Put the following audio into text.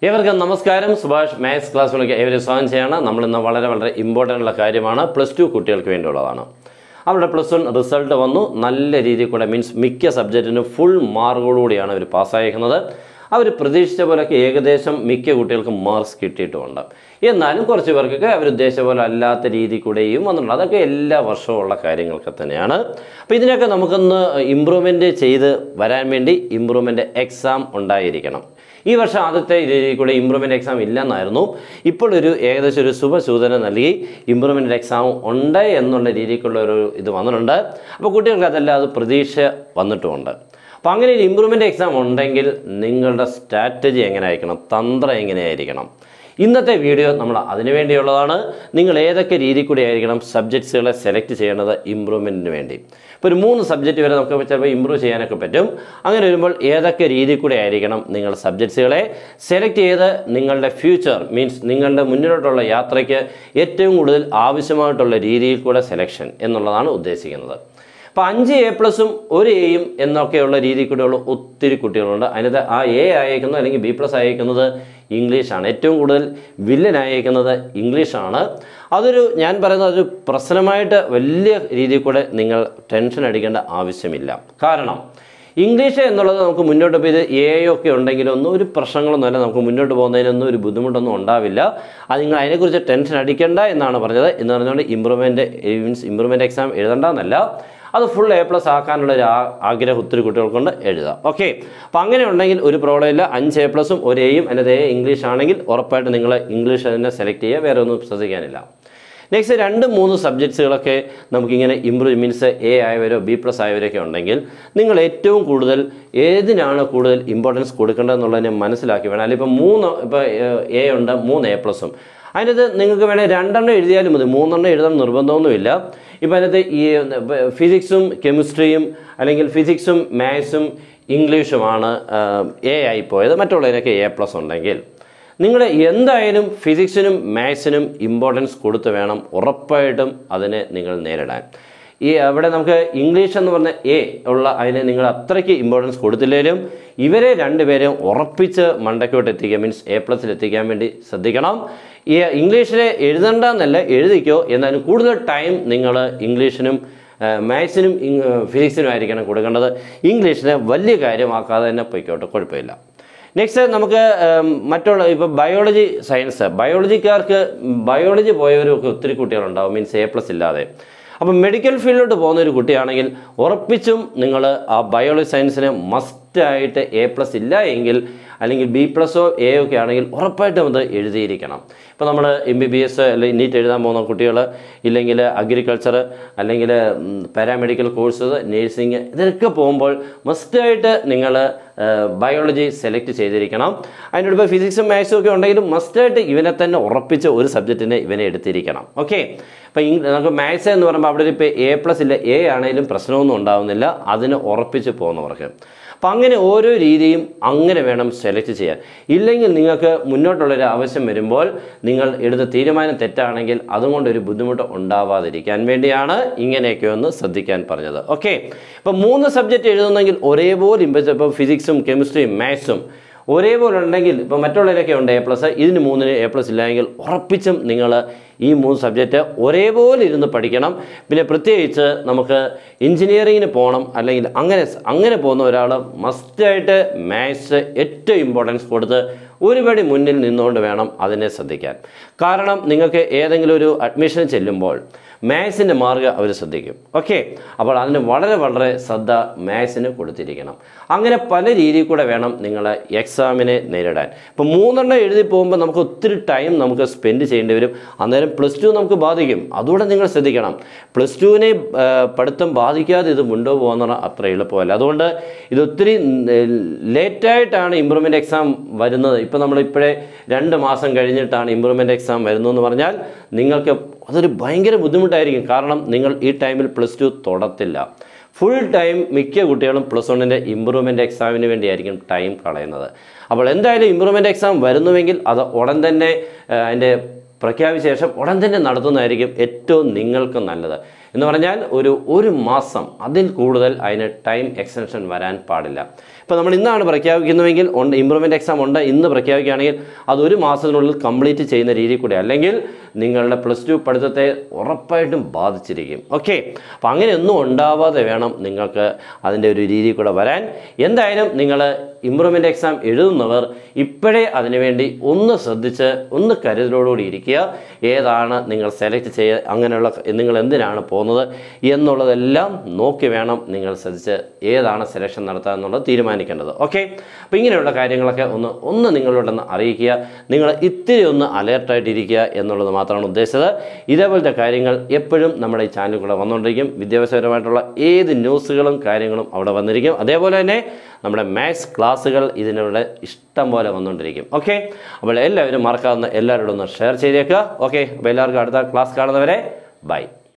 ഏവർക്കും നമസ്കാരം സുഭാഷ് മാത്സ് ക്ലാസ്സിലേക്ക് ഏവരും സ്വാഗതം ചെയ്യണം നമ്മൾ ഇന്ന് വളരെ വളരെ ഇമ്പോർട്ടൻ്റ് ഉള്ള കാര്യമാണ് പ്ലസ് ടു കുട്ടികൾക്ക് വേണ്ടിയുള്ളതാണ് അവരുടെ പ്ലസ് വൺ റിസൾട്ട് വന്നു നല്ല രീതിയിൽ കൂടെ മീൻസ് മിക്ക സബ്ജക്റ്റിനും ഫുൾ മാർക്കോടുകൂടിയാണ് അവർ പാസ്സായിരിക്കുന്നത് അവർ പ്രതീക്ഷിച്ച പോലെയൊക്കെ ഏകദേശം മിക്ക കുട്ടികൾക്കും മാർക്സ് കിട്ടിയിട്ടുമുണ്ട് എന്നാലും കുറച്ച് പേർക്കൊക്കെ അവർ ഉദ്ദേശിച്ച പോലെ അല്ലാത്ത രീതി കൂടെയും വന്നിട്ടുണ്ട് അതൊക്കെ എല്ലാ വർഷവും ഉള്ള കാര്യങ്ങളൊക്കെ തന്നെയാണ് അപ്പോൾ ഇതിനൊക്കെ നമുക്കൊന്ന് ഇമ്പ്രൂവ്മെൻറ്റ് ചെയ്ത് വരാൻ വേണ്ടി ഇമ്പ്രൂവ്മെൻറ്റ് എക്സാം ഉണ്ടായിരിക്കണം ഈ വർഷം ആദ്യത്തെ രീതിയിൽ കൂടെ ഇമ്പ്രൂവ്മെൻ്റ് എക്സാം ഇല്ലെന്നായിരുന്നു ഇപ്പോൾ ഒരു ഏകദേശം ഒരു ശുഭസൂചന നൽകി ഇമ്പ്രൂവ്മെൻ്റ് എക്സാം ഉണ്ട് എന്നുള്ള രീതിക്കുള്ള ഒരു ഇത് വന്നിട്ടുണ്ട് അപ്പോൾ കുട്ടികൾക്ക് അതെല്ലാം അത് പ്രതീക്ഷ വന്നിട്ടുമുണ്ട് അപ്പോൾ അങ്ങനെ ഒരു ഇമ്പ്രൂവ്മെൻ്റ് എക്സാം ഉണ്ടെങ്കിൽ നിങ്ങളുടെ സ്ട്രാറ്റജി എങ്ങനെ ആയിരിക്കണം തന്ത്രം എങ്ങനെയായിരിക്കണം ഇന്നത്തെ വീഡിയോ നമ്മൾ അതിനു വേണ്ടിയുള്ളതാണ് നിങ്ങൾ ഏതൊക്കെ രീതി കൂടി ആയിരിക്കണം സബ്ജക്ട്സുകളെ സെലക്ട് ചെയ്യേണ്ടത് ഇമ്പ്രൂവ്മെൻറ്റിന് വേണ്ടി ഇപ്പോൾ ഒരു മൂന്ന് സബ്ജക്റ്റ് വരെ നമുക്ക് ചിലപ്പോൾ ഇമ്പ്രൂവ് ചെയ്യാനൊക്കെ പറ്റും അങ്ങനെ വരുമ്പോൾ ഏതൊക്കെ രീതി കൂടി ആയിരിക്കണം നിങ്ങൾ സബ്ജക്ട്സുകളെ സെലക്ട് ചെയ്ത് നിങ്ങളുടെ ഫ്യൂച്ചർ മീൻസ് നിങ്ങളുടെ മുന്നിലോട്ടുള്ള യാത്രയ്ക്ക് ഏറ്റവും കൂടുതൽ ആവശ്യമായിട്ടുള്ള രീതിയിൽ കൂടെ സെലക്ഷൻ എന്നുള്ളതാണ് ഉദ്ദേശിക്കുന്നത് അപ്പോൾ അഞ്ച് എ പ്ലസും ഒരു എയും എന്നൊക്കെയുള്ള രീതിയിൽ കൂടെയുള്ള ഒത്തിരി കുട്ടികളുണ്ട് അതിനകത്ത് ആ എ അയക്കുന്നത് അല്ലെങ്കിൽ ബി പ്ലസ് അയക്കുന്നത് ഇംഗ്ലീഷാണ് ഏറ്റവും കൂടുതൽ വില്ലൻ അയക്കുന്നത് ഇംഗ്ലീഷാണ് അതൊരു ഞാൻ പറയുന്നത് ഒരു പ്രശ്നമായിട്ട് വലിയ രീതിയിൽ കൂടെ നിങ്ങൾ ടെൻഷൻ അടിക്കേണ്ട ആവശ്യമില്ല കാരണം ഇംഗ്ലീഷ് എന്നുള്ളത് നമുക്ക് മുന്നോട്ട് ഇപ്പോൾ ഇത് എ ഒക്കെ ഉണ്ടെങ്കിലൊന്നും ഒരു പ്രശ്നങ്ങളൊന്നുമല്ല നമുക്ക് മുന്നോട്ട് പോകുന്നതിനൊന്നും ഒരു ബുദ്ധിമുട്ടൊന്നും ഉണ്ടാവില്ല അത് നിങ്ങൾ അതിനെക്കുറിച്ച് ടെൻഷൻ അടിക്കേണ്ട എന്നാണ് പറഞ്ഞത് എന്ന് പറഞ്ഞുകൊണ്ട് ഇമ്പ്രൂവ്മെൻറ്റ് മീൻസ് ഇമ്പ്രൂവ്മെൻറ്റ് എക്സാം എഴുതണ്ടെന്നല്ല അത് ഫുൾ എ പ്ലസ് ആക്കാനുള്ള ഒരു ആ- ആഗ്രഹം ഒത്തിരി കുട്ടികൾക്കൊണ്ട് എഴുതാം ഓക്കെ അപ്പോൾ അങ്ങനെ ഉണ്ടെങ്കിൽ ഒരു പ്രോബ്ലം ഇല്ല അഞ്ച് എ പ്ലസും ഒരു എയും അതിനകത്ത് എ ഇംഗ്ലീഷ് ആണെങ്കിൽ ഉറപ്പായിട്ട് നിങ്ങൾ ഇംഗ്ലീഷ് തന്നെ സെലക്ട് ചെയ്യുക വേറെ ഒന്നും ശ്രദ്ധിക്കാനില്ല നെക്സ്റ്റ് രണ്ട് മൂന്ന് സബ്ജക്ട്സുകളൊക്കെ നമുക്കിങ്ങനെ ഇമ്പ്രൂവ് മീൻസ് എ ആയവരോ ബി പ്ലസ് ആയവരൊക്കെ ഉണ്ടെങ്കിൽ നിങ്ങൾ ഏറ്റവും കൂടുതൽ ഏതിനാണ് കൂടുതൽ ഇമ്പോർട്ടൻസ് കൊടുക്കേണ്ടതെന്നുള്ളതിനെ മനസ്സിലാക്കി വേണം അല്ലെങ്കിൽ ഇപ്പോൾ മൂന്ന് ഇപ്പോൾ എ ഉണ്ട് മൂന്ന് എ പ്ലസും അതിനകത്ത് നിങ്ങൾക്ക് വേണേൽ രണ്ടെണ്ണം എഴുതിയാലും മതി മൂന്നെണ്ണം എഴുതാൻ നിർബന്ധമൊന്നുമില്ല ഇപ്പോൾ അതിനകത്ത് ഈ ഫിസിക്സും കെമിസ്ട്രിയും അല്ലെങ്കിൽ ഫിസിക്സും മാത്സും ഇംഗ്ലീഷുമാണ് എ ആയി പോയത് മറ്റുള്ളതിനൊക്കെ എ പ്ലസ് ഉണ്ടെങ്കിൽ നിങ്ങൾ എന്തായാലും ഫിസിക്സിനും മാത്സിനും ഇമ്പോർട്ടൻസ് കൊടുത്ത് വേണം ഉറപ്പായിട്ടും അതിനെ നിങ്ങൾ നേരിടാൻ ഈ അവിടെ നമുക്ക് ഇംഗ്ലീഷ് എന്ന് പറഞ്ഞ എ ഉള്ള അതിനെ നിങ്ങൾ അത്രയ്ക്ക് ഇമ്പോർട്ടൻസ് കൊടുത്തില്ലെങ്കിലും ഇവരെ രണ്ടുപേരെയും ഉറപ്പിച്ച് മണ്ടക്കോട്ട് എത്തിക്കുക മീൻസ് എ പ്ലസിൽ എത്തിക്കാൻ വേണ്ടി ശ്രദ്ധിക്കണം ഈ ഇംഗ്ലീഷിൽ എഴുതണ്ടെന്നല്ല എഴുതിക്കോ എന്നാലും കൂടുതൽ ടൈം നിങ്ങൾ ഇംഗ്ലീഷിനും മാത്സിനും ഫിസിക്സിനും ആയിരിക്കണം കൊടുക്കേണ്ടത് ഇംഗ്ലീഷിനെ വലിയ കാര്യമാക്കാതെ തന്നെ പൊയ്ക്കോട്ടെ കുഴപ്പമില്ല നെക്സ്റ്റ് നമുക്ക് ഉം, മറ്റുള്ള ഇപ്പോൾ ബയോളജി സയൻസ് ബയോളജിക്കാർക്ക് ബയോളജി പോയവരൊക്കെ ഒത്തിരി കുട്ടികളുണ്ടാവും മീൻസ് എ പ്ലസ് ഇല്ലാതെ അപ്പം മെഡിക്കൽ ഫീൽഡിലോട്ട് പോകുന്ന ഒരു കുട്ടിയാണെങ്കിൽ ഉറപ്പിച്ചും നിങ്ങൾ ആ ബയോളജി സയൻസിന് മസ്റ്റായിട്ട് എ പ്ലസ് ഇല്ല എങ്കിൽ അല്ലെങ്കിൽ ബി പ്ലസോ എ ഒക്കെ ആണെങ്കിൽ ഉറപ്പായിട്ടും അത് എഴുതിയിരിക്കണം ഇപ്പോൾ നമ്മൾ എം ബി ബി എസ് അല്ലെങ്കിൽ നീറ്റ് എഴുതാൻ പോകുന്ന കുട്ടികൾ ഇല്ലെങ്കിൽ അഗ്രികൾച്ചർ അല്ലെങ്കിൽ പാരാമെഡിക്കൽ കോഴ്സസ് നേഴ്സിംഗ് ഇതിനൊക്കെ പോകുമ്പോൾ മസ്റ്റായിട്ട് നിങ്ങൾ ബയോളജി സെലക്ട് ചെയ്തിരിക്കണം അതിനോട് ഇപ്പോൾ ഫിസിക്സും മാത്സും ഒക്കെ ഉണ്ടെങ്കിലും മസ്റ്റായിട്ട് ഇവനെ തന്നെ ഉറപ്പിച്ച് ഒരു സബ്ജക്റ്റിനെ ഇവനെ എടുത്തിരിക്കണം ഓക്കെ അപ്പോൾ നമുക്ക് മാത്സ് എന്ന് പറയുമ്പോൾ അവിടെ ഇപ്പോൾ എ പ്ലസ് ഇല്ല എ ആണെങ്കിലും പ്രശ്നമൊന്നും ഉണ്ടാവുന്നില്ല അതിന് ഉറപ്പിച്ച് പോകുന്നവർക്ക് അപ്പം അങ്ങനെ ഓരോ രീതിയും അങ്ങനെ വേണം സെലക്ട് ചെയ്യാൻ ഇല്ലെങ്കിൽ നിങ്ങൾക്ക് മുന്നോട്ടുള്ളൊരു ആവശ്യം വരുമ്പോൾ നിങ്ങൾ എടുത്ത തീരുമാനം തെറ്റാണെങ്കിൽ അതുകൊണ്ടൊരു ബുദ്ധിമുട്ട് ഉണ്ടാവാതിരിക്കാൻ വേണ്ടിയാണ് ഇങ്ങനെയൊക്കെ ഒന്ന് ശ്രദ്ധിക്കാൻ പറഞ്ഞത് ഓക്കെ ഇപ്പം മൂന്ന് സബ്ജക്റ്റ് എഴുതുന്നെങ്കിൽ ഒരേപോലെ ഇപ്പോൾ ഫിസിക്സും കെമിസ്ട്രിയും മാത്സും ഒരേപോലെ ഉണ്ടെങ്കിൽ ഇപ്പോൾ മറ്റുള്ളവരൊക്കെ ഉണ്ട് എ പ്ലസ് ഇതിന് മൂന്നിന് എ പ്ലസ് ഇല്ലെങ്കിൽ ഉറപ്പിച്ചും നിങ്ങൾ ഈ മൂന്ന് സബ്ജക്റ്റ് ഒരേപോലെ ഇരുന്ന് പഠിക്കണം പിന്നെ പ്രത്യേകിച്ച് നമുക്ക് എഞ്ചിനീയറിങ്ങിന് പോകണം അല്ലെങ്കിൽ അങ്ങനെ അങ്ങനെ പോകുന്ന ഒരാൾ മസ്റ്റായിട്ട് മാത്സ് ഏറ്റവും ഇമ്പോർട്ടൻസ് കൊടുത്ത് ഒരുപടി മുന്നിൽ നിന്നുകൊണ്ട് വേണം അതിനെ ശ്രദ്ധിക്കാൻ കാരണം നിങ്ങൾക്ക് ഏതെങ്കിലും ഒരു അഡ്മിഷൻ ചെല്ലുമ്പോൾ മാത്സിൻ്റെ മാർഗ്ഗം അവർ ശ്രദ്ധിക്കും ഓക്കെ അപ്പോൾ അതിന് വളരെ വളരെ ശ്രദ്ധ മാത്സിന് കൊടുത്തിരിക്കണം അങ്ങനെ പല രീതിയിൽ കൂടെ വേണം നിങ്ങൾ എക്സാമിനെ നേരിടാൻ ഇപ്പോൾ മൂന്നെണ്ണം എഴുതി പോകുമ്പോൾ നമുക്ക് ഒത്തിരി ടൈം നമുക്ക് സ്പെൻഡ് ചെയ്യേണ്ടി വരും അന്നേരം പ്ലസ് ടു നമുക്ക് ബാധിക്കും അതുകൂടെ നിങ്ങൾ ശ്രദ്ധിക്കണം പ്ലസ് ടുവിനെ പഠിത്തം ബാധിക്കാതെ ഇത് മുന്നോട്ട് പോകുന്ന അത്ര എളുപ്പമല്ല അതുകൊണ്ട് ഇത് ഒത്തിരി ലേറ്റായിട്ടാണ് ഇമ്പ്രൂവ്മെൻറ്റ് എക്സാം വരുന്നത് ഇപ്പോൾ നമ്മളിപ്പോഴേ രണ്ട് മാസം കഴിഞ്ഞിട്ടാണ് ഇമ്പ്രൂവ്മെൻറ്റ് എക്സാം വരുന്നതെന്ന് പറഞ്ഞാൽ നിങ്ങൾക്ക് അതൊരു ഭയങ്കര ബുദ്ധിമുട്ടായിരിക്കും കാരണം നിങ്ങൾ ഈ ടൈമിൽ പ്ലസ് ടു തൊടത്തില്ല ഫുൾ ടൈം മിക്ക കുട്ടികളും പ്ലസ് വണ്ണിൻ്റെ ഇമ്പ്രൂവ്മെൻ്റ് എക്സാമിന് വേണ്ടിയായിരിക്കും ടൈം കളയുന്നത് അപ്പോൾ എന്തായാലും ഇമ്പ്രൂവ്മെൻ്റ് എക്സാം വരുന്നുവെങ്കിൽ അത് ഉടൻ തന്നെ ആ, അതിൻ്റെ പ്രഖ്യാപിച്ച ശേഷം ഉടൻ തന്നെ നടത്തുന്നതായിരിക്കും ഏറ്റവും നിങ്ങൾക്ക് നല്ലത് എന്ന് പറഞ്ഞാൽ ഒരു ഒരു മാസം അതിൽ കൂടുതൽ അതിന് ടൈം എക്സ്റ്റൻഷൻ വരാൻ പാടില്ല ഇപ്പോൾ നമ്മൾ ഇന്നാണ് പ്രഖ്യാപിക്കുന്നുവെങ്കിൽ ഉണ്ട് ഇമ്പ്രൂവ്മെൻറ്റ് എക്സാം ഉണ്ട് ഇന്ന് പ്രഖ്യാപിക്കുകയാണെങ്കിൽ അത് ഒരു മാസത്തിനുള്ളിൽ കംപ്ലീറ്റ് ചെയ്യുന്ന രീതിയിൽ കൂടി അല്ലെങ്കിൽ നിങ്ങളുടെ പ്ലസ് ടു പഠിത്തത്തെ ഉറപ്പായിട്ടും ബാധിച്ചിരിക്കും ഓക്കെ അപ്പോൾ അങ്ങനെയൊന്നും ഉണ്ടാവാതെ വേണം നിങ്ങൾക്ക് അതിൻ്റെ ഒരു രീതിയിൽ കൂടെ വരാൻ എന്തായാലും നിങ്ങൾ ഇമ്പ്രൂവ്മെൻ്റ് എക്സാം എഴുതുന്നവർ ഇപ്പോഴേ അതിനുവേണ്ടി ഒന്ന് ശ്രദ്ധിച്ച് ഒന്ന് കരുതലോടുകൂടി ഇരിക്കുക ഏതാണ് നിങ്ങൾ സെലക്ട് ചെയ്യുക അങ്ങനെയുള്ള നിങ്ങൾ എന്തിനാണ് പോകുന്നത് എന്നുള്ളതെല്ലാം നോക്കി വേണം നിങ്ങൾ ശ്രദ്ധിച്ച് ഏതാണ് സെലക്ഷൻ നടത്തുക എന്നുള്ളത് തീരുമാനിക്കേണ്ടത് ഓക്കെ അപ്പോൾ ഇങ്ങനെയുള്ള കാര്യങ്ങളൊക്കെ ഒന്ന് ഒന്ന് നിങ്ങളോടൊന്ന് അറിയിക്കുക നിങ്ങൾ ഇത്തിരി ഒന്ന് അലേർട്ടായിട്ടിരിക്കുക എന്നുള്ളത് മാത്രമാണ് ഉദ്ദേശിച്ചത് ഇതേപോലത്തെ കാര്യങ്ങൾ എപ്പോഴും നമ്മുടെ ഈ ചാനലിൽ കൂടെ വന്നുകൊണ്ടിരിക്കും വിദ്യാഭ്യാസപരമായിട്ടുള്ള ഏത് ന്യൂസുകളും കാര്യങ്ങളും അവിടെ വന്നിരിക്കും അതേപോലെ തന്നെ നമ്മുടെ മാത്സ് ക്ലാസ്സുകൾ ഇതിനൂടെ ഇഷ്ടം പോലെ വന്നുകൊണ്ടിരിക്കും ഓക്കെ അപ്പോൾ എല്ലാവരും മറക്കാവുന്ന എല്ലാവരോടും ഒന്ന് ഷെയർ ചെയ്തേക്കുക ഓക്കെ അപ്പോൾ എല്ലാവർക്കും അടുത്ത ക്ലാസ് കാണുന്നവരെ ബൈ